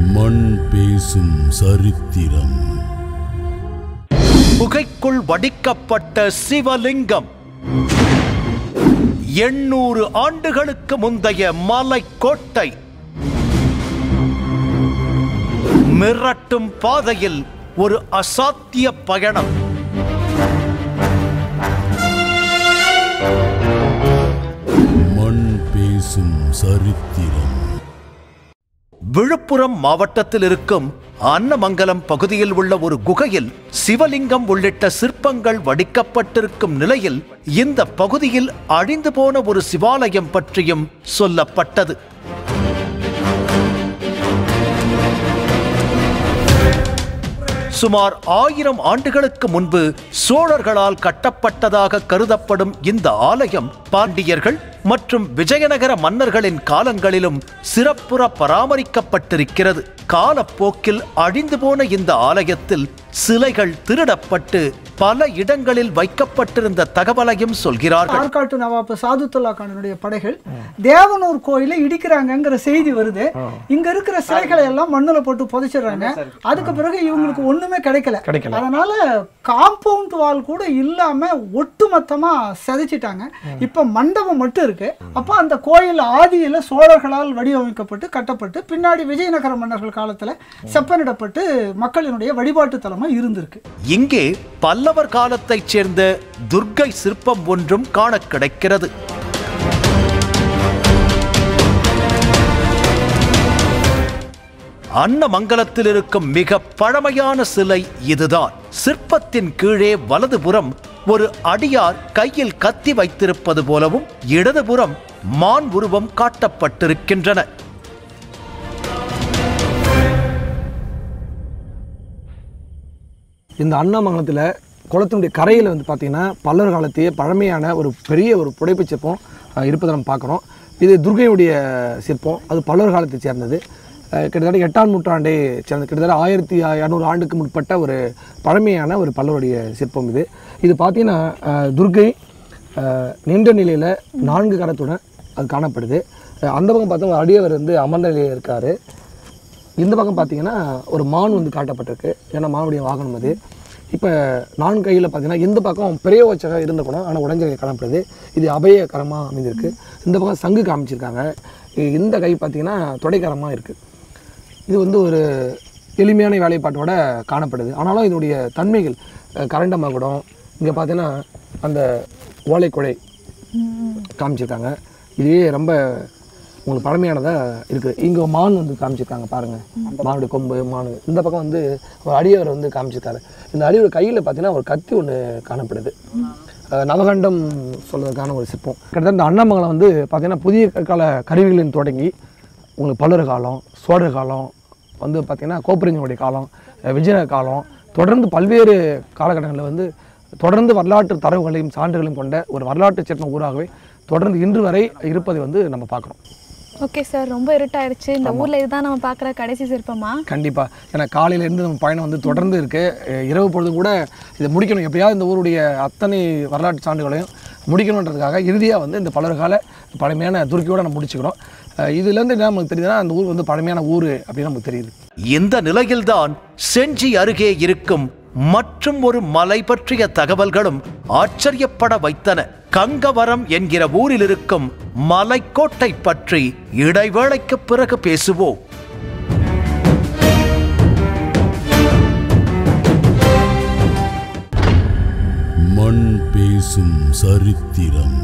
மண் பேசும் சரித்திரம் குகைக்குள் வடிக்கப்பட்ட சிவலிங்கம் எண்ணூறு ஆண்டுகளுக்கு முந்தைய மலைக்கோட்டை மிரட்டும் பாதையில் ஒரு அசாத்திய பயணம் மண் பேசும் சரித்திரம் விழுப்புரம் மாவட்டத்தில் இருக்கும் அன்னமங்கலம் பகுதியில் உள்ள ஒரு குகையில் சிவலிங்கம் உள்ளிட்ட சிற்பங்கள் வடிக்கப்பட்டிருக்கும் நிலையில் இந்த பகுதியில் அழிந்து போன ஒரு சிவாலயம் பற்றியும் சொல்லப்பட்டது சுமார் ஆயிரம் ஆண்டுகளுக்கு முன்பு சோழர்களால் கட்டப்பட்டதாக கருதப்படும் இந்த ஆலயம் பாண்டியர்கள் மற்றும் விஜயநகர மன்னர்களின் காலங்களிலும் சிறப்புற பராமரிக்கப்பட்டிருக்கிறது காலப்போக்கில் அழிந்து போன இந்த ஆலயத்தில் சிலைகள் திருடப்பட்டு பல இடங்களில் வைக்கப்பட்டிருந்த தகவலையும் சொல்கிறார்கள் ஆற்காட்டு நவாப்பு சாதுத்துல்லா கானுடைய படைகள் தேவனூர் கோயிலை இடிக்கிறாங்கங்கிற செய்தி வருது இங்க இருக்கிற சிலைகளை எல்லாம் மண்ணுல போட்டு புதைச்சிடுறாங்க அதுக்கு பிறகு இவங்களுக்கு ஒண்ணுமே கிடைக்கல கிடைக்கல. அதனால காம்பவுண்ட் வால் கூட இல்லாம ஒட்டுமொத்தமா சிதைச்சிட்டாங்க இப்ப மண்டபம் மட்டும் இருக்கு அப்ப அந்த கோயில் ஆதியில சோழர்களால் வடிவமைக்கப்பட்டு கட்டப்பட்டு பின்னாடி விஜயநகர மன்னர்கள் காலத்துல செப்பனிடப்பட்டு மக்களினுடைய வழிபாட்டு தலமா இருந்திருக்கு இங்கே பல்லவர் காலத்தைச் சேர்ந்த துர்க்கை சிற்பம் ஒன்றும் காணக் கிடைக்கிறது அன்னமங்கலத்தில் இருக்கும் மிக பழமையான சிலை இதுதான் சிற்பத்தின் கீழே வலதுபுறம் ஒரு அடியார் கையில் கத்தி வைத்திருப்பது போலவும் இடதுபுறம் மான் உருவம் காட்டப்பட்டிருக்கின்றன இந்த அண்ணாமங்கலத்தில் குளத்தினுடைய கரையில் வந்து பார்த்தீங்கன்னா பல்லவர் காலத்தையே பழமையான ஒரு பெரிய ஒரு புடைப்புச் சிற்பம் அஹ், இருப்பதை நம்ம பார்க்குறோம் இது துர்கையுடைய சிற்பம் அது பல்லவர் காலத்தை சேர்ந்தது அஹ், கிட்டத்தட்ட எட்டாம் நூற்றாண்டை சேர்ந்தது கிட்டத்தட்ட ஆயிரத்தி இரநூறு ஆண்டுக்கு முற்பட்ட ஒரு பழமையான ஒரு பல்லவருடைய சிற்பம் இது இது பார்த்தீங்கன்னா அஹ், துர்கை அஹ், நின்ற நிலையில் நான்கு கரத்துடன் அது காணப்படுது அஹ், அந்த பக்கம் பார்த்தா ஒரு அடியவர் வந்து அமர்ந்த நிலையில் இருக்கார் இந்த பக்கம் பார்த்தீங்கன்னா ஒரு மான் வந்து காட்டப்பட்டிருக்கு ஏன்னா மானுடைய வாகனம் அது இப்போ நான் கையில் பார்த்தீங்கன்னா இந்த பக்கம் பெரிய வச்சக இருந்த குணம் ஆனால் உடஞ்ச கை காணப்படுது இது அபயகரமாக அமைந்திருக்கு இந்த பக்கம் சங்கு காமிச்சிருக்காங்க இ- இந்த கை பார்த்தீங்கன்னா தொடைக்கரமாக இருக்குது இது வந்து ஒரு எளிமையான வேலைப்பாட்டோட காணப்படுது ஆனாலும் இதனுடைய தன்மைகள் அஹ், கரண்ட மகுடம் இங்கே பார்த்தீங்கன்னா அந்த ஓலைக்குழை காமிச்சிருக்காங்க இதுவே ரொம்ப உங்களுக்கு பழமையானதாக இருக்குது இங்கே மான் வந்து காமிச்சிருக்காங்க பாருங்கள் மானுடைய கொம்பு மான் இந்த பக்கம் வந்து ஒரு அடியவர் வந்து காமிச்சிருக்காரு இந்த அடியோட கையில் பார்த்தீங்கன்னா ஒரு கத்தி ஒன்று காணப்படுது அஹ் நவகண்டம் சொல்வதற்கான ஒரு சிற்பம் கிட்டத்தட்ட இந்த அண்ணாமங்கலம் வந்து பார்த்தீங்கன்னா புதிய கால கருவிகளின் தொடங்கி உங்களுக்கு பல்லர் காலம் சோழர் காலம் வந்து பார்த்திங்கன்னா கோப்பரஞ்சனுடைய காலம் அஹ் விஜயநகர காலம் தொடர்ந்து பல்வேறு காலகட்டங்களில் வந்து தொடர்ந்து வரலாற்று தரவுகளையும் சான்றுகளையும் கொண்ட ஒரு வரலாற்று சிற்ப ஊராகவே தொடர்ந்து இன்று வரை இருப்பதை வந்து நம்ம பார்க்குறோம் ஓகே சார் ரொம்ப இருட்டாயிருச்சு இந்த ஊர்ல இதுதான் நம்ம பார்க்குற கடைசி சிற்பமா கண்டிப்பாக ஏன்னா காலையிலேருந்து நம்ம பயணம் வந்து தொடர்ந்து இருக்குது இரவு பொழுதும் கூட இதை முடிக்கணும் எப்படியாவது இந்த ஊருடைய அத்தனை வரலாற்று சான்றுகளையும் முடிக்கணுன்றதுக்காக இறுதியாக வந்து இந்த பலர்கால பழமையான துருக்கியோட நம்ம முடிச்சுக்கிறோம் அஹ் இதுலேருந்து என்ன நமக்கு தெரியுதுன்னா அந்த ஊர் வந்து பழமையான ஊர் அப்படின்னு நமக்கு தெரியுது இந்த நிலையில்தான் செஞ்சி அருகே இருக்கும் மற்றும் ஒரு மலை பற்றிய தகவல்களும் ஆச்சரியப்பட வைத்தன கங்கவரம் என்கிற ஊரில் இருக்கும் மலைக்கோட்டை பற்றி இடைவேளைக்கு பிறகு பேசுவோம் மண் பேசும் சரித்திரம்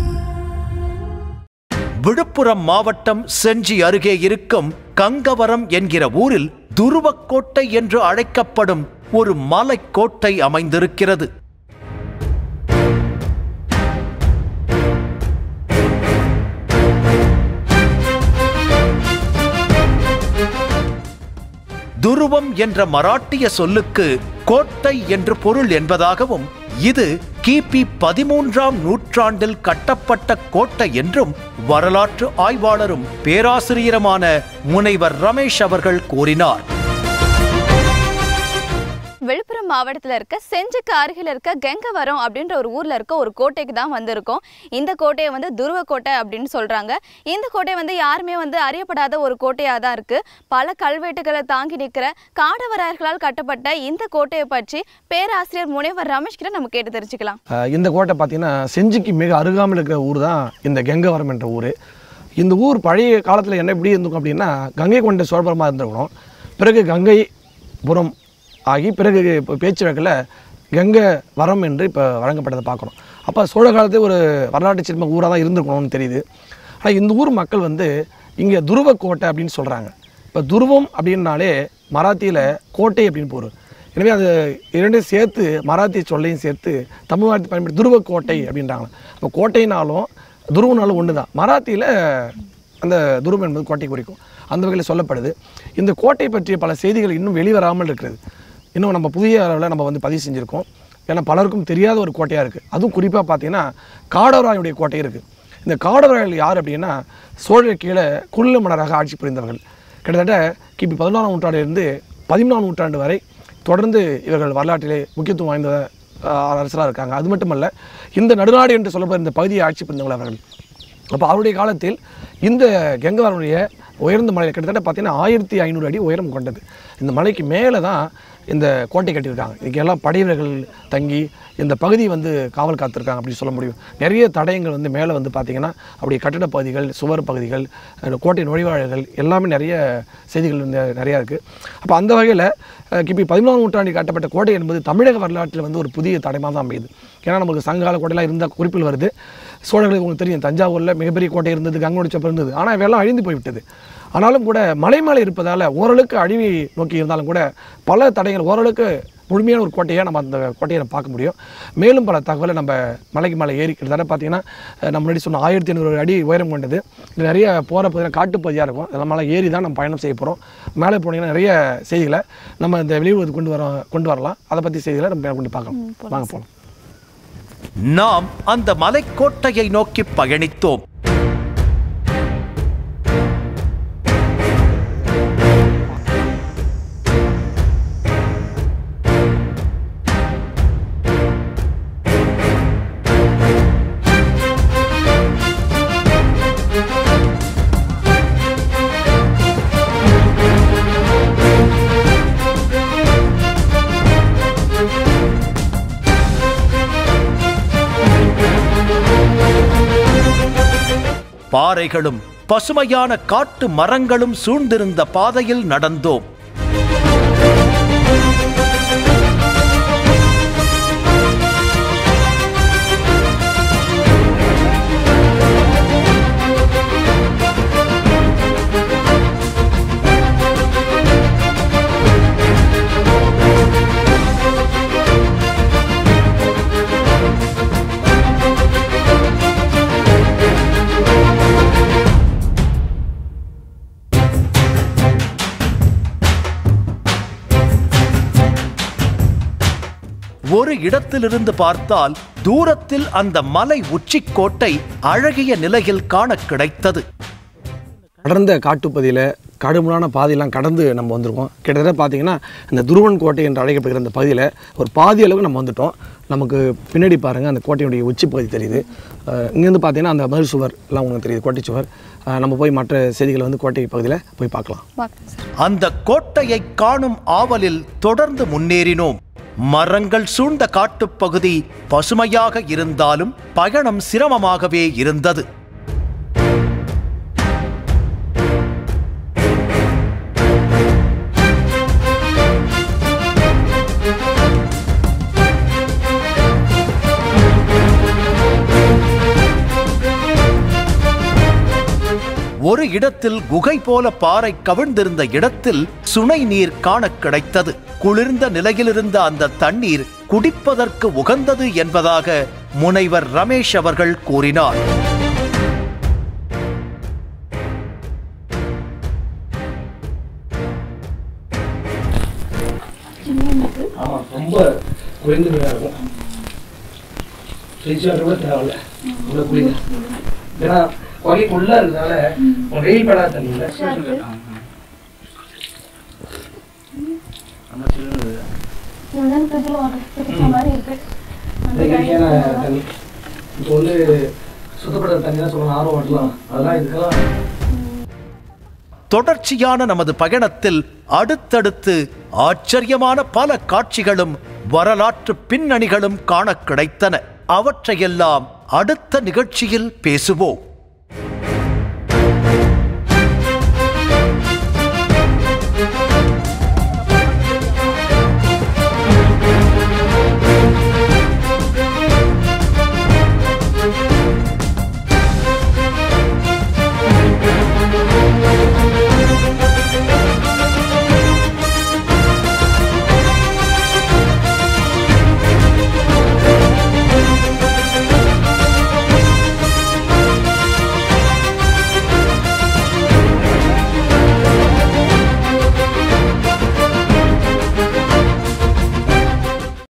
விழுப்புரம் மாவட்டம் செஞ்சி அருகே இருக்கும் கங்கவரம் என்கிற ஊரில் துருவக்கோட்டை என்று அழைக்கப்படும் ஒரு மலைக்கோட்டை அமைந்திருக்கிறது துருவம் என்ற மராட்டிய சொல்லுக்கு கோட்டை என்று பொருள் என்பதாகவும் இது கிபி பதிமூன்றாம் நூற்றாண்டில் கட்டப்பட்ட கோட்டை என்றும் வரலாற்று ஆய்வாளரும் பேராசிரியருமான முனைவர் ரமேஷ் அவர்கள் கூறினார் விழுப்புரம் மாவட்டத்தில் இருக்க செஞ்சுக்கு அருகில் இருக்க கெங்கவரம் அப்படின்ற ஒரு ஊரில் இருக்க ஒரு கோட்டைக்கு தான் வந்திருக்கோம் இந்த கோட்டையை வந்து துருவ கோட்டை அப்படின்னு சொல்கிறாங்க இந்த கோட்டை வந்து யாருமே வந்து அறியப்படாத ஒரு கோட்டையாக தான் இருக்குது பல கல்வெட்டுகளை தாங்கி நிற்கிற காடவராயர்களால் கட்டப்பட்ட இந்த கோட்டையை பற்றி பேராசிரியர் முனைவர் ரமேஷ் கிட்ட நம்ம கேட்டு தெரிஞ்சுக்கலாம் அஹ் இந்த கோட்டை பார்த்தீங்கன்னா செஞ்சிக்கு மிக அருகாமையில் இருக்கிற ஊர் தான் இந்த கெங்கவரம் என்ற ஊர் இந்த ஊர் பழைய காலத்தில் என்ன எப்படி இருந்திருக்கும் அப்படின்னா கங்கை கொண்ட சோழபுரமாக இருந்திருக்கணும் பிறகு கங்கை புறம் ஆகி பிறகு இப்போ பேச்சு வழக்கில் கங்கை வரம் என்று இப்போ வழங்கப்பட்டதை பார்க்குறோம் அப்போ சோழ காலத்து ஒரு வரலாற்று சிறந்த ஊராக தான் இருந்திருக்கணும்னு தெரியுது ஆனால் இந்த ஊர் மக்கள் வந்து இங்கே துருவ கோட்டை அப்படின்னு சொல்கிறாங்க இப்போ துருவம் அப்படின்னாலே மராத்தியில் கோட்டை அப்படின்னு போகும் எனவே அது இரண்டையும் சேர்த்து மராத்தி சொல்லையும் சேர்த்து தமிழ் வார்த்தை பயன்படுத்தி துருவ கோட்டை அப்படின்றாங்க இப்போ கோட்டைனாலும் துருவனாலும் ஒன்று தான் மராத்தியில் அந்த துருவம் என்பது கோட்டை குறிக்கும் அந்த வகையில் சொல்லப்படுது இந்த கோட்டை பற்றிய பல செய்திகள் இன்னும் வெளிவராமல் இருக்கிறது இன்னும் நம்ம புதிய அளவில் நம்ம வந்து பதிவு செஞ்சுருக்கோம் ஏன்னா பலருக்கும் தெரியாத ஒரு கோட்டையாக இருக்குது அதுவும் குறிப்பாக பார்த்தீங்கன்னா காடவராயுடைய கோட்டை இருக்குது இந்த காடவராயர்கள் யார் அப்படின்னா சோழர் கீழே குள்ள மன்னராக ஆட்சி புரிந்தவர்கள் கிட்டத்தட்ட கிபி பதினாறாம் நூற்றாண்டிலிருந்து பதிமூணாம் நூற்றாண்டு வரை தொடர்ந்து இவர்கள் வரலாற்றிலே முக்கியத்துவம் வாய்ந்த அரசராக இருக்காங்க அது மட்டுமல்ல இந்த நடுநாடு என்று சொல்லப்படுற இந்த பகுதியை ஆட்சி புரிந்தவர்கள் அவர்கள் அப்போ அவருடைய காலத்தில் இந்த கெங்கவாரனுடைய உயர்ந்த மலையில் கிட்டத்தட்ட பார்த்தீங்கன்னா ஆயிரத்தி ஐநூறு அடி உயரம் கொண்டது இந்த மலைக்கு மேலே தான் இந்த கோட்டை கட்டியிருக்காங்க இதுக்கு எல்லாம் படைவீரர்கள் தங்கி இந்த பகுதி வந்து காவல் காத்திருக்காங்க அப்படின்னு சொல்ல முடியும் நிறைய தடயங்கள் வந்து மேலே வந்து பார்த்திங்கன்னா அப்படி கட்டட பகுதிகள் சுவர் பகுதிகள் அஹ் கோட்டை நுழைவாளர்கள் எல்லாமே நிறைய செய்திகள் வந்து நிறையா இருக்குது அப்போ அந்த வகையில் அஹ் கிபி பதிமூணாம் நூற்றாண்டில் கட்டப்பட்ட கோட்டை என்பது தமிழக வரலாற்றில் வந்து ஒரு புதிய தடயமாக தான் அமையுது ஏன்னா நமக்கு சங்ககால கோட்டையெல்லாம் இருந்த குறிப்பில் வருது சோழர்களுக்கு உங்களுக்கு தெரியும் தஞ்சாவூரில் மிகப்பெரிய கோட்டை இருந்தது கங்கோடி சப்பரம் இருந்தது ஆனால் இவையெல்லாம் அழிந்து போய்விட்டது ஆனாலும் கூட மலை மேலே இருப்பதால் ஓரளவுக்கு அழிவை நோக்கி இருந்தாலும் கூட பல தடைகள் ஓரளவுக்கு முழுமையான ஒரு கோட்டையை நம்ம அந்த கோட்டையை நம்ம பார்க்க முடியும் மேலும் பல தகவலை நம்ம மலைக்கு மேலே ஏறி கிட்டத்தட்ட பார்த்தீங்கன்னா அஹ் நம்ம முன்னாடி சொன்ன ஆயிரத்தி ஐநூறு அடி உயரம் கொண்டது இது நிறைய போகிற பகுதியில் காட்டுப்பகுதியாக இருக்கும் அதெல்லாம் மேலே ஏறி தான் நம்ம பயணம் செய்ய போகிறோம் மேலே போனீங்கன்னா நிறைய செய்திகளை நம்ம இந்த வெளியூருக்கு கொண்டு வர கொண்டு வரலாம் அதை பற்றி செய்திகளை நம்ம கொண்டு பார்க்கலாம் வாங்க போகலாம் நாம் அந்த மலைக்கோட்டையை நோக்கி பயணித்தோம் பாறைகளும் பசுமையான காட்டு மரங்களும் சூழ்ந்திருந்த பாதையில் நடந்தோம் ஒரு இடத்திலிருந்து பார்த்தால் தூரத்தில் அந்த மலை உச்சிக்கோட்டை அழகிய நிலையில் காண கிடைத்தது அடர்ந்த காட்டுப்பகுதியில் கடுமையான பாதையெல்லாம் கடந்து நம்ம வந்திருக்கோம் கிட்டத்தட்ட பார்த்தீங்கன்னா இந்த துருவன் கோட்டை என்று அழைக்கப்படுகிற அந்த பகுதியில் ஒரு பாதி அளவுக்கு நம்ம வந்துட்டோம் நமக்கு பின்னாடி பாருங்கள் அந்த கோட்டையுடைய உச்சி பகுதி தெரியுது அஹ் இங்கேருந்து பார்த்தீங்கன்னா அந்த மதில் சுவர் எல்லாம் உங்களுக்கு தெரியுது கோட்டை சுவர் அஹ் நம்ம போய் மற்ற செய்திகளை வந்து கோட்டை பகுதியில் போய் பார்க்கலாம் பார்க்கலாம் சார் அந்த கோட்டையை காணும் ஆவலில் தொடர்ந்து முன்னேறினோம் மரங்கள் சூழ்ந்த காட்டுப்பகுதி பசுமையாக இருந்தாலும் பயணம் சிரமமாகவே இருந்தது ஒரு இடத்தில் குகை போல பாறை கவிழ்ந்திருந்த இடத்தில் சுனை நீர் காணக் கிடைத்தது குளிர்ந்த நிலையிலிருந்த அந்த தண்ணீர் குடிப்பதற்கு உகந்தது என்பதாக முனைவர் ரமேஷ் அவர்கள் கூறினார் ஆமாம் ரொம்ப குறைந்த நீராக இருக்கும் ஃப்ரிட்ஜ் வாட்டர் கூட தேவையில்ல இவ்வளோ குளிங்க ஏன்னா குகைக்குள்ளே இருக்கிறதால உங்க வெயில் படாத தண்ணியில் இதுதான் ஃப்ரிட்ஜில் வாட்டர் பிடிச்ச மாதிரி இருக்கு அது இயற்கையான தண்ணி இப்போ வந்து சுத்தப்படுற தண்ணி தான் சொல்லணும் ஆர்வம் வாட்டலாம் அதெல்லாம் இதுக்கெல்லாம் தொடர்ச்சியான நமது பயணத்தில் அடுத்தடுத்து ஆச்சரியமான பல காட்சிகளும் வரலாற்று பின்னணிகளும் காண கிடைத்தன அவற்றையெல்லாம் அடுத்த நிகழ்ச்சியில் பேசுவோம்